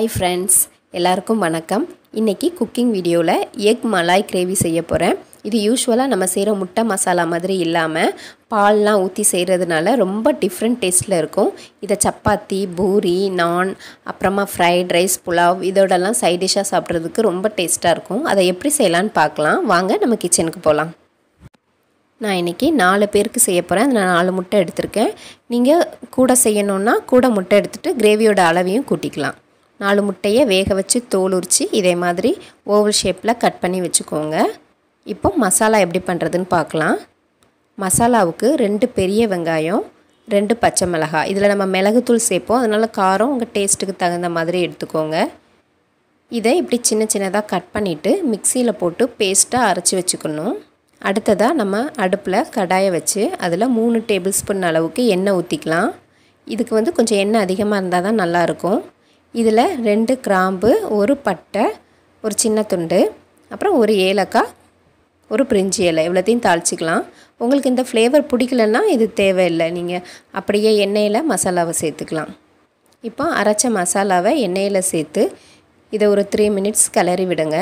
hi friends எல்லாருக்கும் வணக்கம் இன்றைக்கி குக்கிங் வீடியோவில் எக் மலாய் கிரேவி செய்ய போகிறேன் இது யூஸ்வலாக நம்ம செய்கிற முட்டை மசாலா மாதிரி இல்லாமல் பால்லாம் ஊற்றி செய்கிறதுனால ரொம்ப டிஃப்ரெண்ட் டேஸ்ட்டில் இருக்கும் இதை சப்பாத்தி பூரி நான் அப்புறமா ஃப்ரைட் ரைஸ் புலாவ் இதோடலாம் சைட் டிஷ்ஷாக சாப்பிட்றதுக்கு ரொம்ப டேஸ்ட்டாக இருக்கும் அதை எப்படி செய்யலான்னு பார்க்கலாம் வாங்க நம்ம கிச்சனுக்கு போகலாம் நான் இன்றைக்கி நாலு பேருக்கு செய்ய போகிறேன் அதில் நாலு முட்டை எடுத்திருக்கேன் நீங்கள் கூட செய்யணுன்னா கூட முட்டை எடுத்துகிட்டு கிரேவியோட அளவையும் கூட்டிக்கலாம் நாலு முட்டையை வேக வச்சு தோல் உரித்து இதே மாதிரி ஓவல் ஷேப்பில் கட் பண்ணி வச்சுக்கோங்க இப்போ மசாலா எப்படி பண்ணுறதுன்னு பார்க்கலாம் மசாலாவுக்கு ரெண்டு பெரிய வெங்காயம் ரெண்டு பச்சை மிளகாய் இதில் நம்ம மிளகுத்தூள் சேர்ப்போம் அதனால் காரம் உங்கள் டேஸ்ட்டுக்கு தகுந்த மாதிரி எடுத்துக்கோங்க இதை இப்படி சின்ன சின்னதாக கட் பண்ணிவிட்டு மிக்சியில் போட்டு பேஸ்ட்டாக அரைச்சி வச்சுக்கணும் அடுத்ததாக நம்ம அடுப்பில் கடாயை வச்சு அதில் மூணு டேபிள் ஸ்பூன் அளவுக்கு எண்ணெய் ஊற்றிக்கலாம் இதுக்கு வந்து கொஞ்சம் எண்ணெய் அதிகமாக இருந்தால் தான் நல்லாயிருக்கும் இதில் ரெண்டு கிராம்பு ஒரு பட்டை ஒரு சின்ன துண்டு அப்புறம் ஒரு ஏலக்காய் ஒரு பிரிஞ்சி இலை இவ்வளோத்தையும் தாளிச்சிக்கலாம் உங்களுக்கு இந்த ஃப்ளேவர் பிடிக்கலன்னா இது தேவையில்லை நீங்கள் அப்படியே எண்ணெயில் மசாலாவை சேர்த்துக்கலாம் இப்போ அரைச்ச மசாலாவை எண்ணெயில் சேர்த்து இதை ஒரு த்ரீ மினிட்ஸ் கிளறி விடுங்க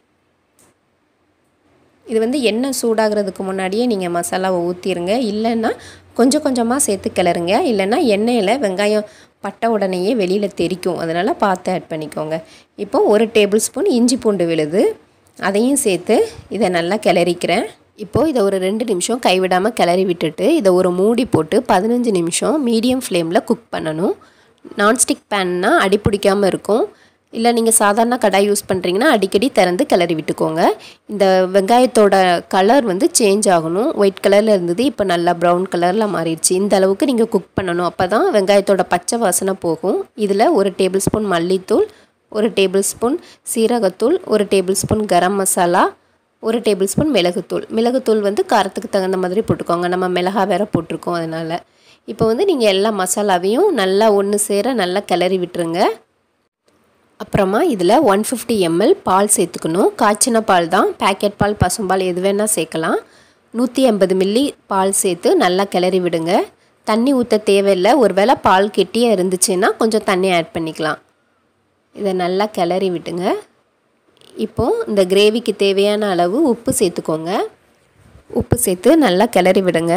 இது வந்து எண்ணெய் சூடாகிறதுக்கு முன்னாடியே நீங்கள் மசாலாவை ஊற்றிடுங்க இல்லைன்னா கொஞ்சம் கொஞ்சமாக சேர்த்து கிளறுங்க இல்லைன்னா எண்ணெயில் வெங்காயம் பட்ட உடனேயே வெளியில் தெரிக்கும் அதனால் பார்த்து ஆட் பண்ணிக்கோங்க இப்போ ஒரு டேபிள் ஸ்பூன் இஞ்சி பூண்டு விழுது அதையும் சேர்த்து இதை நல்லா கிளறிக்கிறேன் இப்போது இதை ஒரு ரெண்டு நிமிஷம் கைவிடாமல் கிளறி விட்டுட்டு இதை ஒரு மூடி போட்டு பதினஞ்சு நிமிஷம் மீடியம் ஃப்ளேமில் குக் பண்ணணும் நான்ஸ்டிக் பேன்னா அடி பிடிக்காமல் இருக்கும் இல்லை நீங்கள் சாதாரண கடாய் யூஸ் பண்ணுறீங்கன்னா அடிக்கடி திறந்து கிளறி விட்டுக்கோங்க இந்த வெங்காயத்தோட கலர் வந்து சேஞ்ச் ஆகணும் ஒயிட் கலரில் இருந்தது இப்போ நல்லா ப்ரௌன் கலரில் மாறிடுச்சு இந்த அளவுக்கு நீங்கள் குக் பண்ணணும் அப்போ தான் வெங்காயத்தோட பச்சை வாசனை போகும் இதில் ஒரு டேபிள் ஸ்பூன் மல்லித்தூள் ஒரு டேபிள் ஸ்பூன் சீரகத்தூள் ஒரு டேபிள் ஸ்பூன் கரம் மசாலா ஒரு டேபிள் ஸ்பூன் மிளகுத்தூள் மிளகுத்தூள் வந்து காரத்துக்கு தகுந்த மாதிரி போட்டுக்கோங்க நம்ம மிளகா வேற போட்டிருக்கோம் அதனால் இப்போ வந்து நீங்கள் எல்லா மசாலாவையும் நல்லா ஒன்று சேர நல்லா கிளறி விட்டுருங்க அப்புறமா இதில் ஒன் ஃபிஃப்டி எம்எல் பால் சேர்த்துக்கணும் காய்ச்சின பால் தான் பேக்கெட் பால் பசும்பால் எது வேணால் சேர்க்கலாம் நூற்றி ஐம்பது மில்லி பால் சேர்த்து நல்லா கிளறி விடுங்க தண்ணி ஊற்ற தேவையில்லை ஒரு வேளை பால் கெட்டியாக இருந்துச்சுன்னா கொஞ்சம் தண்ணி ஆட் பண்ணிக்கலாம் இதை நல்லா கிளறி விட்டுங்க இப்போது இந்த கிரேவிக்கு தேவையான அளவு உப்பு சேர்த்துக்கோங்க உப்பு சேர்த்து நல்லா கிளறி விடுங்க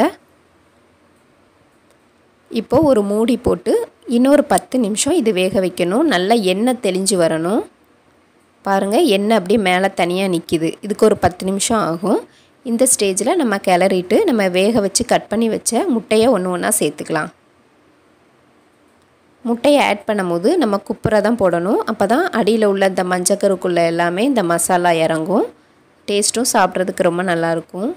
இப்போது ஒரு மூடி போட்டு இன்னொரு பத்து நிமிஷம் இது வேக வைக்கணும் நல்லா எண்ணெய் தெளிஞ்சு வரணும் பாருங்கள் எண்ணெய் அப்படியே மேலே தனியாக நிற்கிது இதுக்கு ஒரு பத்து நிமிஷம் ஆகும் இந்த ஸ்டேஜில் நம்ம கிளறிட்டு நம்ம வேக வச்சு கட் பண்ணி வச்ச முட்டையை ஒன்று ஒன்றா சேர்த்துக்கலாம் முட்டையை ஆட் பண்ணும்போது நம்ம குப்புரை தான் போடணும் அப்போ தான் அடியில் உள்ள இந்த மஞ்சக்கருக்குள்ளே எல்லாமே இந்த மசாலா இறங்கும் டேஸ்ட்டும் சாப்பிட்றதுக்கு ரொம்ப நல்லாயிருக்கும்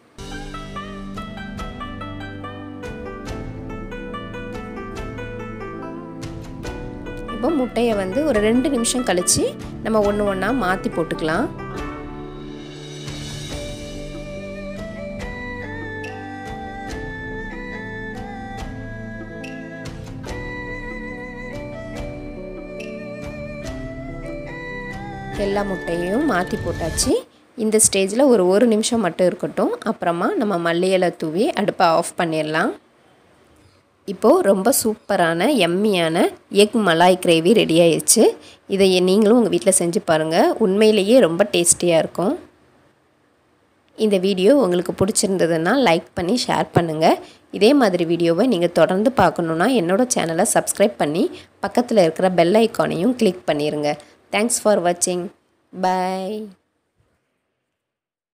இப்போ முட்டையை வந்து ஒரு ரெண்டு நிமிஷம் கழித்து நம்ம ஒன்று ஒன்றா மாற்றி போட்டுக்கலாம் எல்லா முட்டையும் மாற்றி போட்டாச்சு இந்த ஸ்டேஜில் ஒரு ஒரு நிமிஷம் மட்டும் இருக்கட்டும் அப்புறமா நம்ம மல்லி இலை தூவி அடுப்பை ஆஃப் பண்ணிடலாம் இப்போது ரொம்ப சூப்பரான எம்மியான எக் மலாய் கிரேவி ரெடி ஆயிடுச்சு இதை நீங்களும் உங்கள் வீட்டில் செஞ்சு பாருங்கள் உண்மையிலேயே ரொம்ப டேஸ்டியாக இருக்கும் இந்த வீடியோ உங்களுக்கு பிடிச்சிருந்ததுன்னா லைக் பண்ணி ஷேர் பண்ணுங்கள் இதே மாதிரி வீடியோவை நீங்கள் தொடர்ந்து பார்க்கணுன்னா என்னோடய சேனலை சப்ஸ்கிரைப் பண்ணி பக்கத்தில் இருக்கிற பெல் ஐக்கானையும் கிளிக் பண்ணிடுங்க தேங்க்ஸ் ஃபார் வாட்சிங் பாய்